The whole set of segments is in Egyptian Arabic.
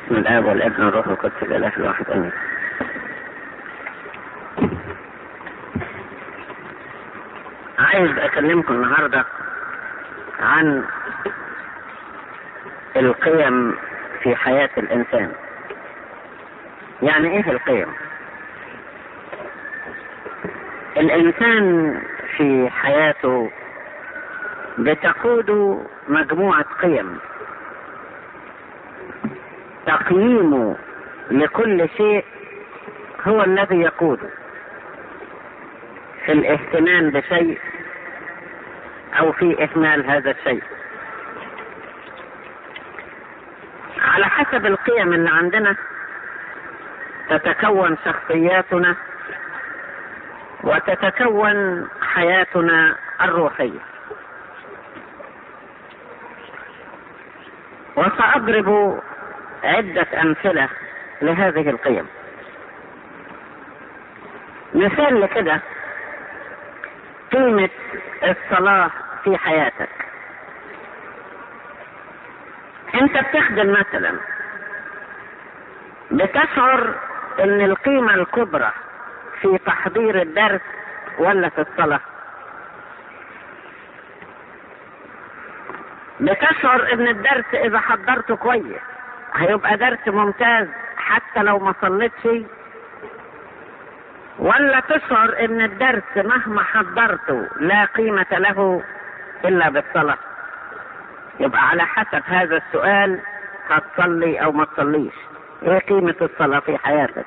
بسم الاب والابن والروح القدس الاله الواحد امين عايز اكلمكم النهارده عن القيم في حياة الانسان يعني ايه القيم الانسان في حياته بتقود مجموعة قيم تقييمه لكل شيء هو الذي يقوده في الاهتمام بشيء او في اهمال هذا الشيء على حسب القيم اللي عندنا تتكون شخصياتنا وتتكون حياتنا الروحيه وساضرب عدة أمثلة لهذه القيم مثال لكده قيمة الصلاة في حياتك انت بتخدم مثلا بتشعر ان القيمة الكبرى في تحضير الدرس ولا في الصلاة بتشعر ان الدرس اذا حضرته كويس هيبقى درس ممتاز حتى لو ما صليتش ولا تشعر ان الدرس مهما حضرته لا قيمة له الا بالصلاة يبقى على حسب هذا السؤال هتصلي او ما تصليش ايه قيمة الصلاة في حياتك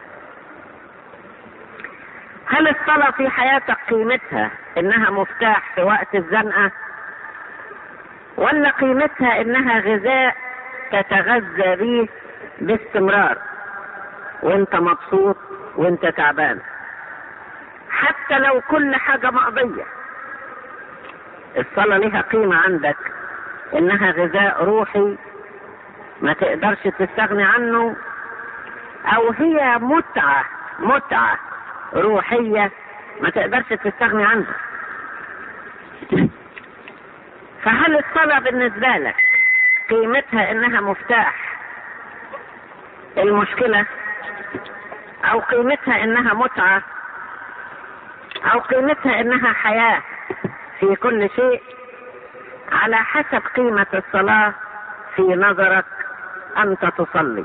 هل الصلاة في حياتك قيمتها انها مفتاح في وقت الزنقة ولا قيمتها انها غذاء تتغذى به باستمرار وانت مبسوط وانت تعبان حتى لو كل حاجة مقضية الصلاة لها قيمة عندك انها غذاء روحي ما تقدرش تستغني عنه او هي متعة متعة روحية ما تقدرش تستغني عنها فهل الصلاة بالنسبة لك قيمتها انها مفتاح المشكلة او قيمتها انها متعة او قيمتها انها حياة في كل شيء على حسب قيمة الصلاة في نظرك انت تصلي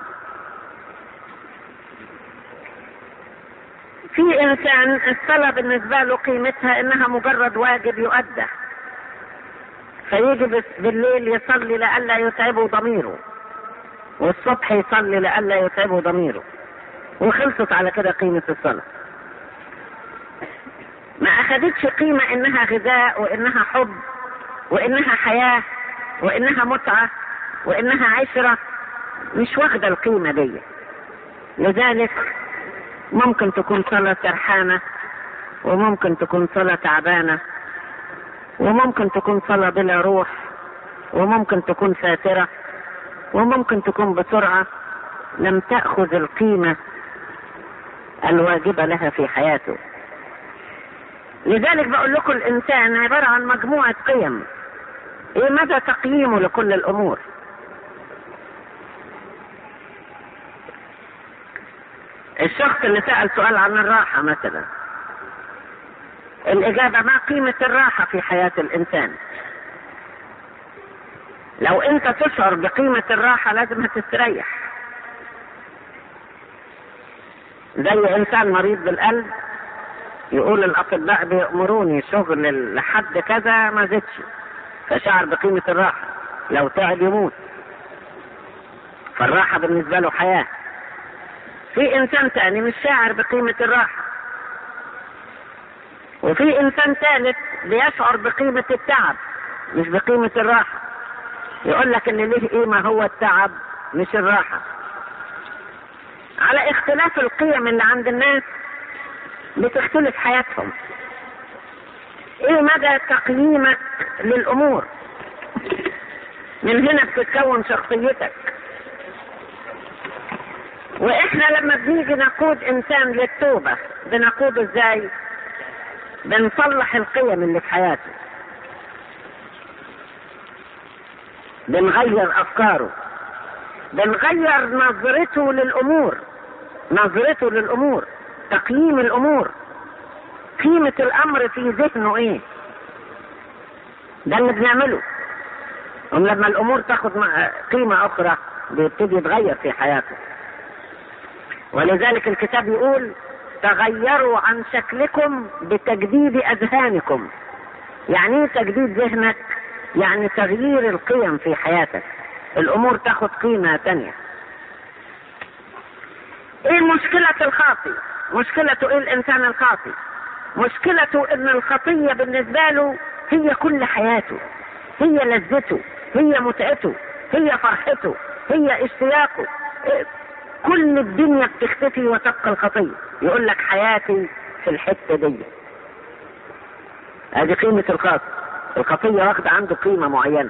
في انسان الصلاة بالنسبة له قيمتها انها مجرد واجب يؤدى فيجي بالليل يصلي لئلا يتعبه ضميره والصبح يصلي لئلا يتعبه ضميره وخلصت على كده قيمة الصلاة ما أخذتش قيمة إنها غذاء وإنها حب وإنها حياة وإنها متعة وإنها عشرة مش واخدة القيمة دي لذلك ممكن تكون صلاة سرحانة وممكن تكون صلاة تعبانة وممكن تكون صلاة بلا روح وممكن تكون فاترة وممكن تكون بسرعة لم تأخذ القيمة الواجبة لها في حياته لذلك بقول لكم الإنسان عبارة عن مجموعة قيم إيه مدى تقييمه لكل الأمور الشخص اللي سأل سؤال عن الراحة مثلا الإجابة ما قيمة الراحة في حياة الإنسان لو أنت تشعر بقيمة الراحة لازم هتستريح زي إنسان مريض بالقلب يقول الأطباء بيأمروني شغل لحد كذا ما زدش فشعر بقيمة الراحة لو تعب يموت فالراحة بالنسبة له حياة في إنسان تاني مش شاعر بقيمة الراحة وفي انسان ثالث بيشعر بقيمة التعب مش بقيمة الراحة يقول لك ان ليه قيمة هو التعب مش الراحة على اختلاف القيم اللي عند الناس بتختلف حياتهم ايه مدى تقييمك للامور من هنا بتتكون شخصيتك واحنا لما بنيجي نقود انسان للتوبة بنقوده ازاي بنصلح القيم اللي في حياته بنغير افكاره بنغير نظرته للامور نظرته للامور تقييم الامور قيمة الامر في ذهنه ايه ده اللي بنعمله ولما الامور تاخد قيمة اخرى بيبتدي يتغير في حياته ولذلك الكتاب يقول تغيروا عن شكلكم بتجديد اذهانكم يعني ايه تجديد ذهنك يعني تغيير القيم في حياتك الامور تاخد قيمة تانية ايه مشكلة الخاطي مشكلته ايه الانسان الخاطي مشكلته ان الخطية بالنسبة له هي كل حياته هي لذته هي متعته هي فرحته هي اشتياقه كل الدنيا بتختفي وتبقى الخطية يقول لك حياتي في الحتة دي هذه قيمة الخاطئ الخطية واخدة عنده قيمة معينة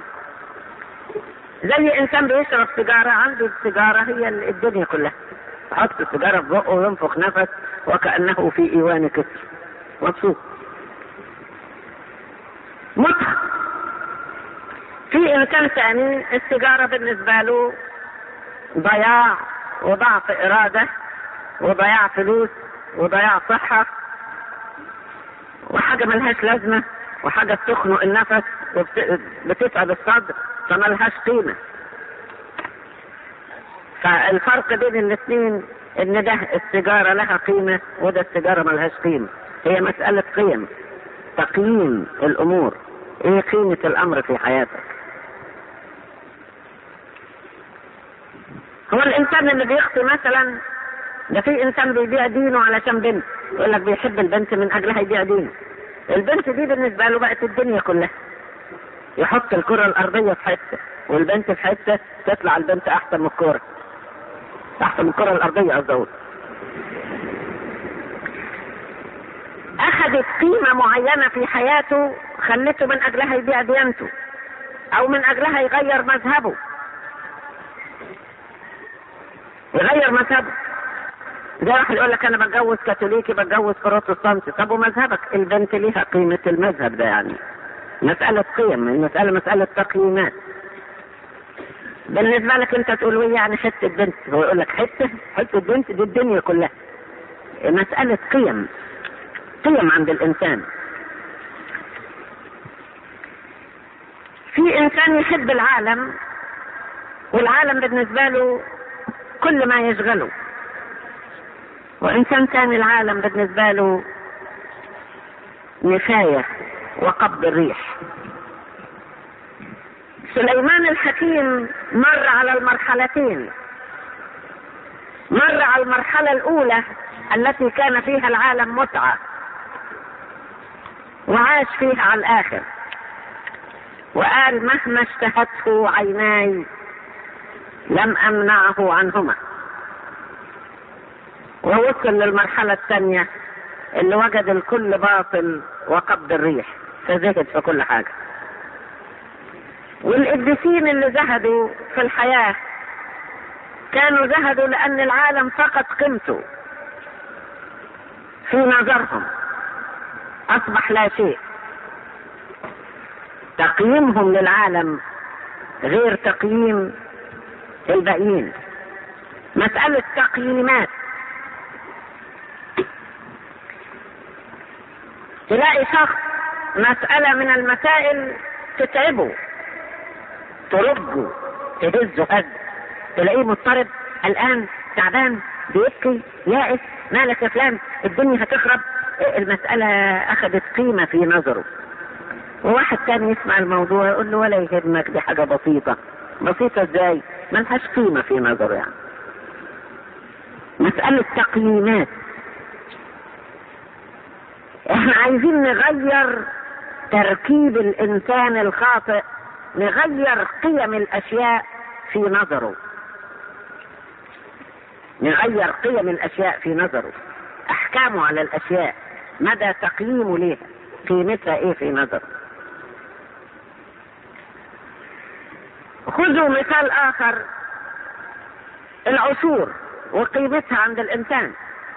زي انسان بيشرب سيجارة عنده السيجارة هي الدنيا كلها يحط السيجارة في بقه وينفخ نفس وكأنه في ايوان كسر مبسوط متعة في انسان ثاني السيجارة بالنسبة له ضياع وضعف ارادة وضياع فلوس وضياع صحة وحاجة ملهاش لازمة وحاجة بتخنق النفس وبتتعب الصدر فملهاش قيمة فالفرق بين الاثنين ان ده السيجارة لها قيمة وده السيجارة ملهاش قيمة هي مسألة قيم تقييم الامور ايه قيمة الامر في حياتك هو الانسان اللي بيخطي مثلا ده في انسان بيبيع دينه علشان بنت يقول لك بيحب البنت من اجلها يبيع دينه البنت دي بالنسبة له بقت الدنيا كلها يحط الكرة الارضية في حتة والبنت في حتة تطلع البنت احسن من الكرة احسن من الكرة الارضية قصدي اخذت قيمة معينة في حياته خلته من اجلها يبيع ديانته او من اجلها يغير مذهبه يغير مذهبه ده واحد يقول لك انا بتجوز كاثوليكي بتجوز بروتستانتي طب ومذهبك البنت ليها قيمة المذهب ده يعني مسألة قيم المسألة مسألة تقييمات بالنسبة لك انت تقول له يعني حتة بنت هو يقول لك حتة حتة بنت دي الدنيا كلها مسألة قيم قيم عند الانسان في انسان يحب العالم والعالم بالنسبة له كل ما يشغله وإنسان كان العالم بالنسبة له نفاية وقبض الريح سليمان الحكيم مر على المرحلتين مر على المرحلة الأولى التي كان فيها العالم متعة وعاش فيها على الآخر وقال مهما اشتهته عيناي لم أمنعه عنهما ووصل للمرحلة الثانية اللي وجد الكل باطل وقبض الريح فزهد في كل حاجة والقديسين اللي زهدوا في الحياة كانوا زهدوا لأن العالم فقد قيمته في نظرهم أصبح لا شيء تقييمهم للعالم غير تقييم الباقيين مسألة تقييمات تلاقي شخص مسألة من المسائل تتعبه ترجه تهزه هز تلاقيه مضطرب الآن تعبان بيبكي يائس مالك يا فلان الدنيا هتخرب المسألة أخذت قيمة في نظره وواحد تاني يسمع الموضوع يقول له ولا يهمك دي حاجة بسيطة بسيطة ازاي ملهاش قيمة في نظره يعني مسألة تقييمات احنا عايزين نغير تركيب الانسان الخاطئ نغير قيم الاشياء في نظره نغير قيم الاشياء في نظره احكامه على الاشياء مدى تقييمه ليها قيمتها ايه في نظره خذوا مثال اخر العشور وقيمتها عند الانسان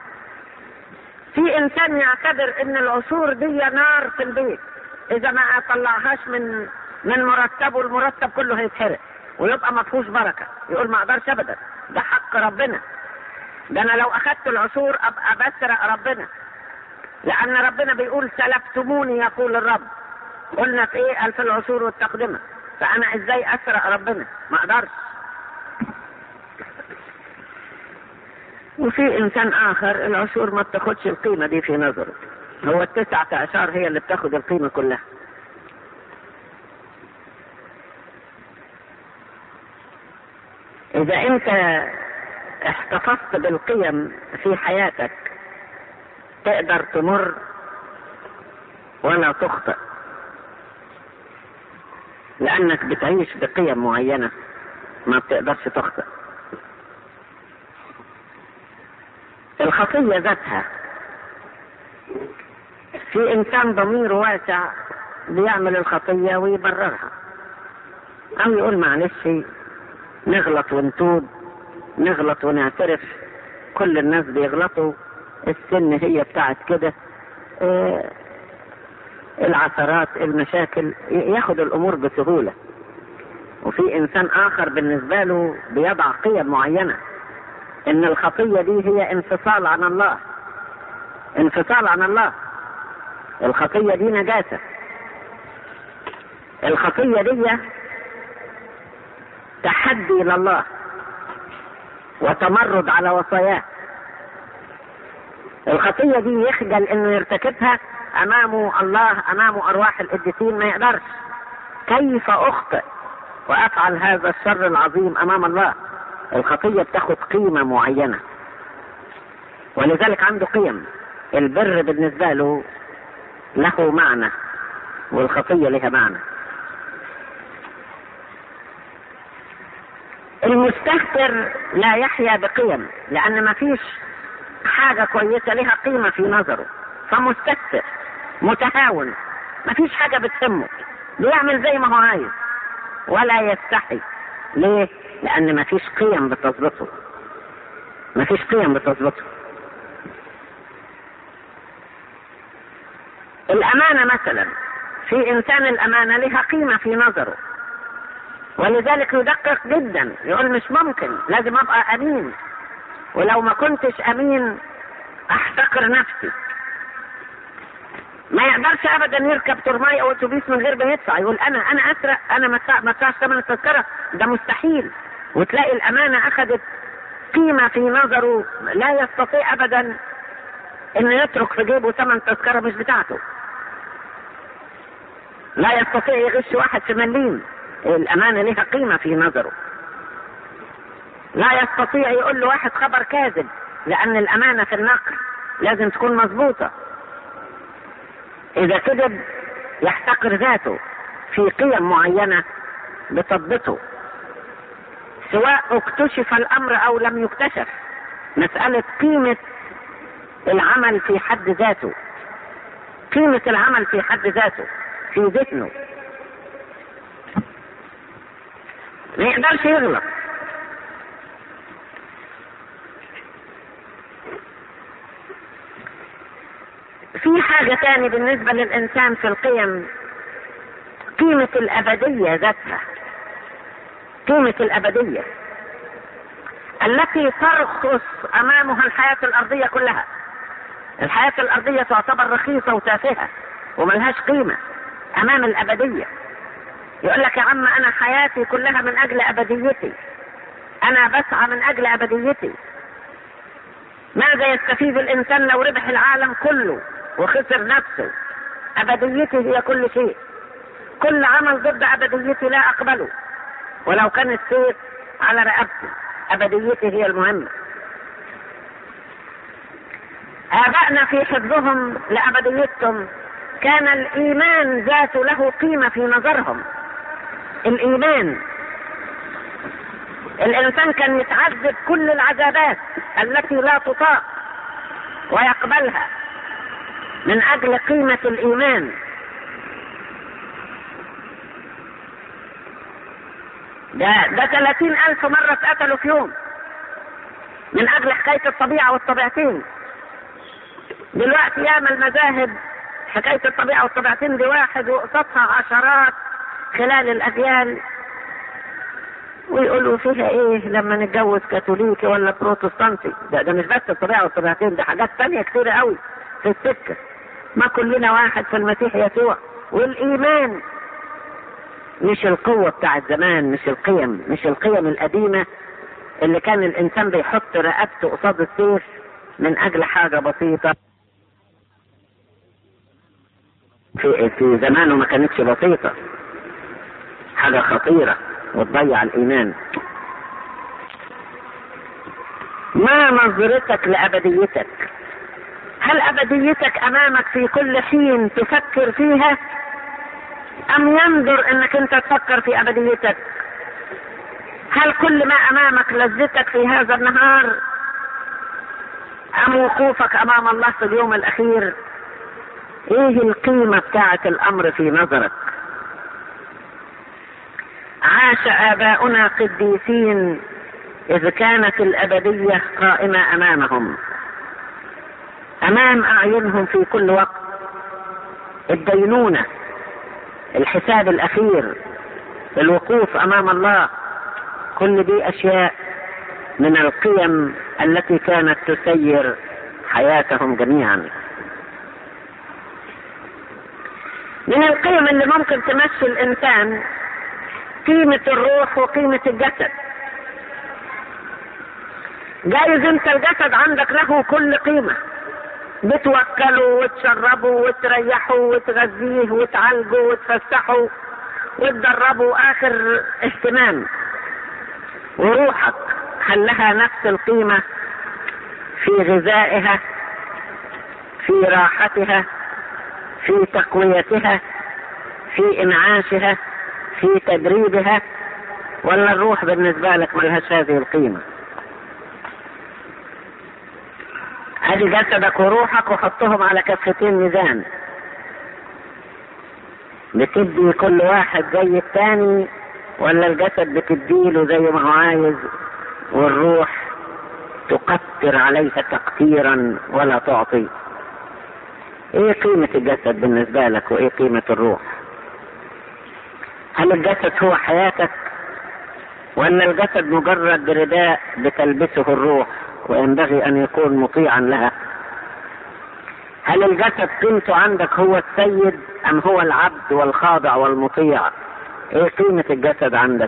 في انسان يعتبر ان العشور دي نار في البيت اذا ما طلعهاش من من مرتبه المرتب كله هيتحرق ويبقى ما فيهوش بركه يقول ما اقدرش ابدا ده حق ربنا ده انا لو اخذت العشور ابقى بسرق ربنا لان ربنا بيقول سلفتموني يقول الرب قلنا في ايه قال في العشور والتقدمه فانا ازاي اسرق ربنا ما اقدرش وفي انسان اخر العشور ما بتاخدش القيمه دي في نظره هو التسعة اعشار هي اللي بتاخد القيمه كلها اذا انت احتفظت بالقيم في حياتك تقدر تمر ولا تخطئ لانك بتعيش بقيم معينه ما بتقدرش تخطئ الخطيه ذاتها في انسان ضمير واسع بيعمل الخطيه ويبررها او يقول معلش نغلط ونتوب نغلط ونعترف كل الناس بيغلطوا السن هي بتاعت كده اه العثرات المشاكل ياخد الامور بسهوله وفي انسان اخر بالنسبه له بيضع قيم معينه ان الخطيه دي هي انفصال عن الله انفصال عن الله الخطيه دي نجاسه الخطيه دي تحدي لله وتمرد على وصاياه الخطية دي يخجل انه يرتكبها امامه الله امامه ارواح القديسين ما يقدرش كيف اخطئ وافعل هذا الشر العظيم امام الله الخطية بتاخد قيمة معينة ولذلك عنده قيم البر بالنسبة له له معنى والخطية لها معنى المستهتر لا يحيا بقيم لان ما فيش حاجة كويسة لها قيمة في نظره فمستكثر متهاون ما فيش حاجة بتهمه بيعمل زي ما هو عايز ولا يستحي ليه؟ لأن ما فيش قيم بتظبطه ما فيش قيم بتظبطه الأمانة مثلا في إنسان الأمانة لها قيمة في نظره ولذلك يدقق جدا يقول مش ممكن لازم أبقى أمين ولو ما كنتش امين احتقر نفسي ما يقدرش ابدا يركب ترماي او اتوبيس من غير ما يدفع يقول انا انا اسرق انا ما ادفعش ثمن التذكره ده مستحيل وتلاقي الامانه اخذت قيمه في نظره لا يستطيع ابدا انه يترك في جيبه ثمن تذكره مش بتاعته لا يستطيع يغش واحد في مليم الامانه لها قيمه في نظره لا يستطيع يقول له واحد خبر كاذب لأن الأمانة في النقل لازم تكون مظبوطة إذا كذب يحتقر ذاته في قيم معينة بتضبطه سواء اكتشف الأمر أو لم يكتشف مسألة قيمة العمل في حد ذاته قيمة العمل في حد ذاته في ذهنه ما يقدرش يغلط في حاجة تاني بالنسبة للإنسان في القيم قيمة الأبدية ذاتها قيمة الأبدية التي ترخص أمامها الحياة الأرضية كلها الحياة الأرضية تعتبر رخيصة وتافهة وملهاش قيمة أمام الأبدية يقول لك يا عم أنا حياتي كلها من أجل أبديتي أنا بسعى من أجل أبديتي ماذا يستفيد الإنسان لو ربح العالم كله وخسر نفسه أبديتي هي كل شيء كل عمل ضد أبديتي لا أقبله ولو كان السيف على رقبتي أبديتي هي المهمة آبائنا في حفظهم لأبديتهم كان الإيمان ذاته له قيمة في نظرهم الإيمان الإنسان كان يتعذب كل العذابات التي لا تطاق ويقبلها من أجل قيمة الإيمان ده ده 30 ألف مرة اتقتلوا في يوم من أجل حكاية الطبيعة والطبيعتين دلوقتي ياما المذاهب حكاية الطبيعة والطبيعتين دي واحد وقصادها عشرات خلال الأجيال ويقولوا فيها ايه لما نتجوز كاثوليكي ولا بروتستانتي ده, ده مش بس الطبيعة والطبيعتين ده حاجات تانية كتيرة قوي في السكة ما كلنا واحد في المسيح يسوع والايمان مش القوة بتاعت زمان مش القيم مش القيم القديمة اللي كان الانسان بيحط رقبته قصاد السيف من اجل حاجة بسيطة في, في زمانه ما كانتش بسيطة حاجة خطيرة وتضيع الايمان ما نظرتك لابديتك هل ابديتك امامك في كل حين تفكر فيها ام ينظر انك انت تفكر في ابديتك هل كل ما امامك لذتك في هذا النهار ام وقوفك امام الله في اليوم الاخير ايه القيمة بتاعة الامر في نظرك عاش اباؤنا قديسين اذ كانت الابدية قائمة امامهم امام اعينهم في كل وقت الدينونة الحساب الاخير الوقوف امام الله كل دي اشياء من القيم التي كانت تسير حياتهم جميعا من القيم اللي ممكن تمشي الانسان قيمة الروح وقيمة الجسد جايز انت الجسد عندك له كل قيمة بتوكله وتشربه وتريحه وتغذيه وتعالجه وتفسحه وتدربه اخر اهتمام وروحك هل لها نفس القيمة في غذائها في راحتها في تقويتها في انعاشها في تدريبها ولا الروح بالنسبة لك ملهاش هذه القيمة ادي جسدك وروحك وحطهم على كفتين ميزان بتدي كل واحد زي التاني ولا الجسد بتديله زي ما هو عايز والروح تقتر عليها تقتيرا ولا تعطي ايه قيمة الجسد بالنسبة لك وايه قيمة الروح هل الجسد هو حياتك ولا الجسد مجرد رداء بتلبسه الروح وينبغي ان يكون مطيعا لها هل الجسد قيمته عندك هو السيد ام هو العبد والخاضع والمطيع ايه قيمة الجسد عندك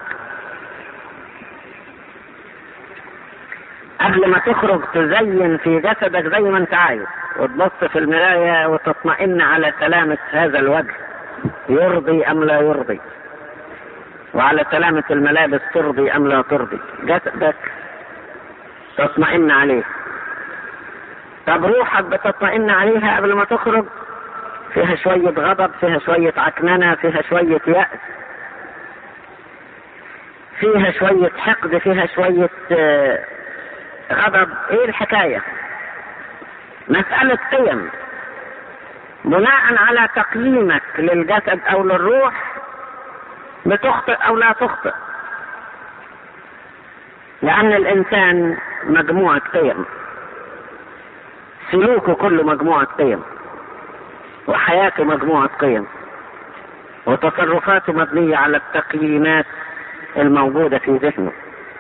قبل ما تخرج تزين في جسدك زي ما انت عايز وتبص في المراية وتطمئن على سلامة هذا الوجه يرضي ام لا يرضي وعلى سلامة الملابس ترضي ام لا ترضي جسدك تطمئن عليه طب روحك بتطمئن عليها قبل ما تخرج فيها شوية غضب فيها شوية عكننة فيها شوية يأس فيها شوية حقد فيها شوية غضب ايه الحكاية مسألة قيم بناء على تقييمك للجسد او للروح بتخطئ او لا تخطئ لان الانسان مجموعة قيم سلوكه كله مجموعة قيم وحياته مجموعة قيم وتصرفاته مبنية على التقييمات الموجودة في ذهنه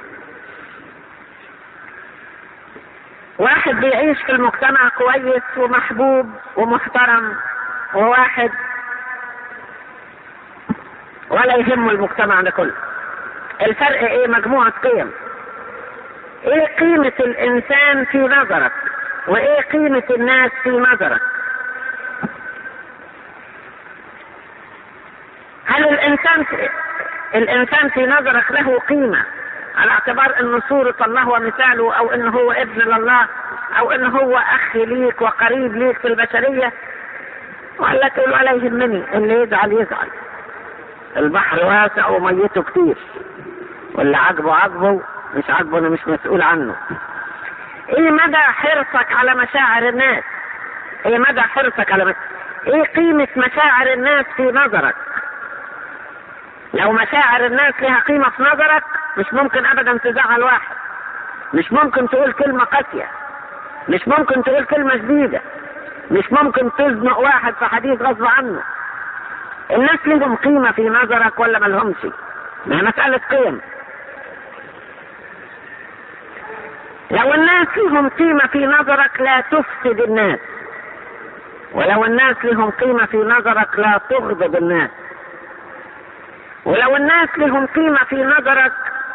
واحد بيعيش في المجتمع كويس ومحبوب ومحترم وواحد ولا يهمه المجتمع ده كله الفرق ايه مجموعة قيم ايه قيمة الانسان في نظرك وايه قيمة الناس في نظرك هل الانسان في الانسان في نظرك له قيمة على اعتبار انه صورة الله ومثاله او انه هو ابن لله او انه هو اخ ليك وقريب ليك في البشرية ولا تقول ولا يهمني اللي يزعل يزعل البحر واسع وميته كتير واللي عاجبه عاجبه مش عاجبه انا مش مسؤول عنه ايه مدى حرصك على مشاعر الناس ايه مدى حرصك على مشاعر ايه قيمة مشاعر الناس في نظرك لو مشاعر الناس لها قيمة في نظرك مش ممكن ابدا تزعل واحد مش ممكن تقول كلمة قاسية مش ممكن تقول كلمة شديدة مش ممكن تزنق واحد في حديث غصب عنه الناس لهم قيمة في نظرك ولا ملهمش ما هي مسألة قيم لو الناس لهم قيمة في نظرك لا تفسد الناس ولو الناس لهم قيمة في نظرك لا تغضب الناس ولو الناس لهم قيمة في نظرك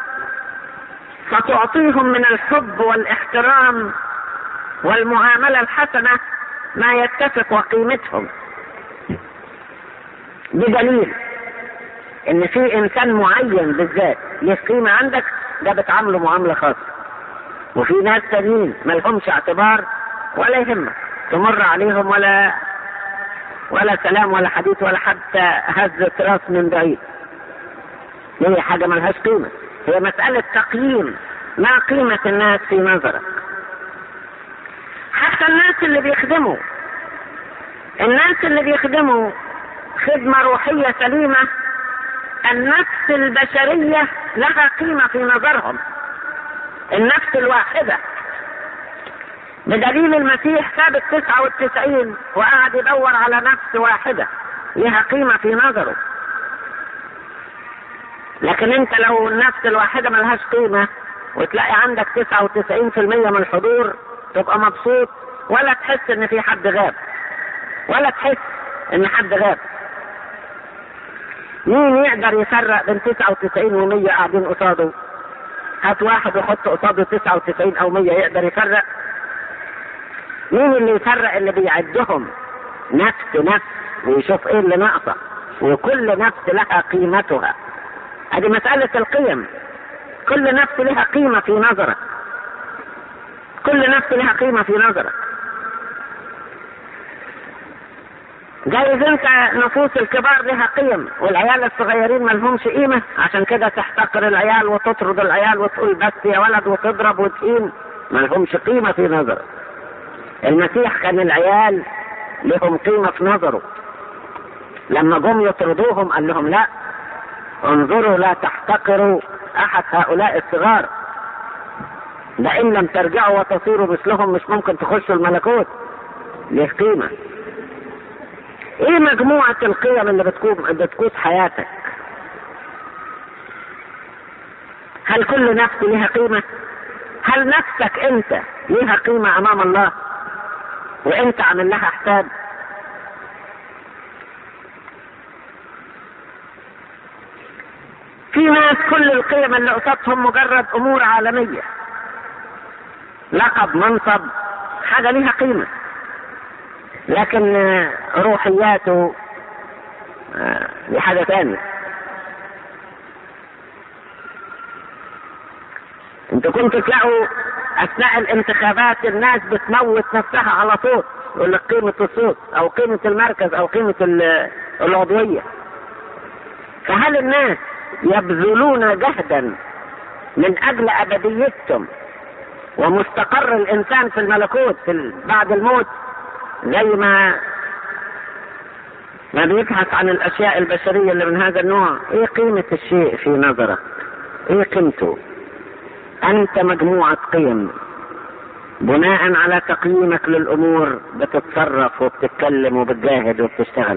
فتعطيهم من الحب والاحترام والمعاملة الحسنة ما يتفق وقيمتهم بدليل ان في انسان معين بالذات له قيمة عندك ده بتعامله معاملة خاصة وفي ناس تانيين ما لهمش اعتبار ولا يهمك تمر عليهم ولا ولا سلام ولا حديث ولا حتى هزة راس من بعيد هي حاجة ملهاش قيمة هي مسألة تقييم ما قيمة الناس في نظرك حتى الناس اللي بيخدموا الناس اللي بيخدموا خدمة روحية سليمة النفس البشرية لها قيمة في نظرهم النفس الواحدة بدليل المسيح ساب التسعة والتسعين وقعد يدور على نفس واحدة لها قيمة في نظره لكن انت لو النفس الواحدة ملهاش قيمة وتلاقي عندك تسعة وتسعين في المية من الحضور تبقى مبسوط ولا تحس ان في حد غاب ولا تحس ان حد غاب مين يقدر يفرق بين 99 و100 قاعدين قصاده هات واحد وحط قصاده 99 او 100 يقدر يفرق مين اللي يفرق اللي بيعدهم نفس نفس ويشوف ايه اللي ناقصه وكل نفس لها قيمتها هذه مسألة القيم كل نفس لها قيمة في نظرك كل نفس لها قيمة في نظرك جايز انت نفوس الكبار لها قيم والعيال الصغيرين ما لهمش قيمة عشان كده تحتقر العيال وتطرد العيال وتقول بس يا ولد وتضرب وتهين ما لهمش قيمة في نظرك المسيح كان العيال لهم قيمة في نظره لما جم يطردوهم قال لهم لا انظروا لا تحتقروا احد هؤلاء الصغار لان لم ترجعوا وتصيروا مثلهم مش ممكن تخشوا الملكوت ليه قيمة ايه مجموعة القيم اللي بتكون بتقود حياتك هل كل نفس لها قيمة هل نفسك انت لها قيمة امام الله وانت عامل لها حساب في ناس كل القيم اللي قصادهم مجرد امور عالمية لقب منصب حاجة ليها قيمة لكن روحياته دي حاجة تانية انتوا كنتوا تلاقوا اثناء الانتخابات الناس بتموت نفسها على صوت يقول لك قيمة الصوت او قيمة المركز او قيمة العضوية فهل الناس يبذلون جهدا من اجل ابديتهم ومستقر الانسان في الملكوت في بعد الموت زي ما ما بيبحث عن الاشياء البشريه اللي من هذا النوع ايه قيمه الشيء في نظرك ايه قيمته انت مجموعه قيم بناء على تقييمك للامور بتتصرف وبتتكلم وبتجاهد وبتشتغل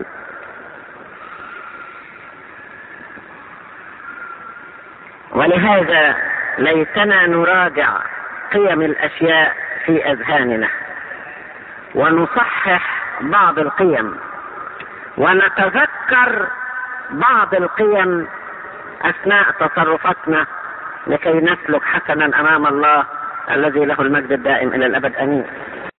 ولهذا ليتنا نراجع قيم الاشياء في اذهاننا ونصحح بعض القيم ونتذكر بعض القيم اثناء تصرفاتنا لكي نسلك حسنا امام الله الذي له المجد الدائم الى الابد امين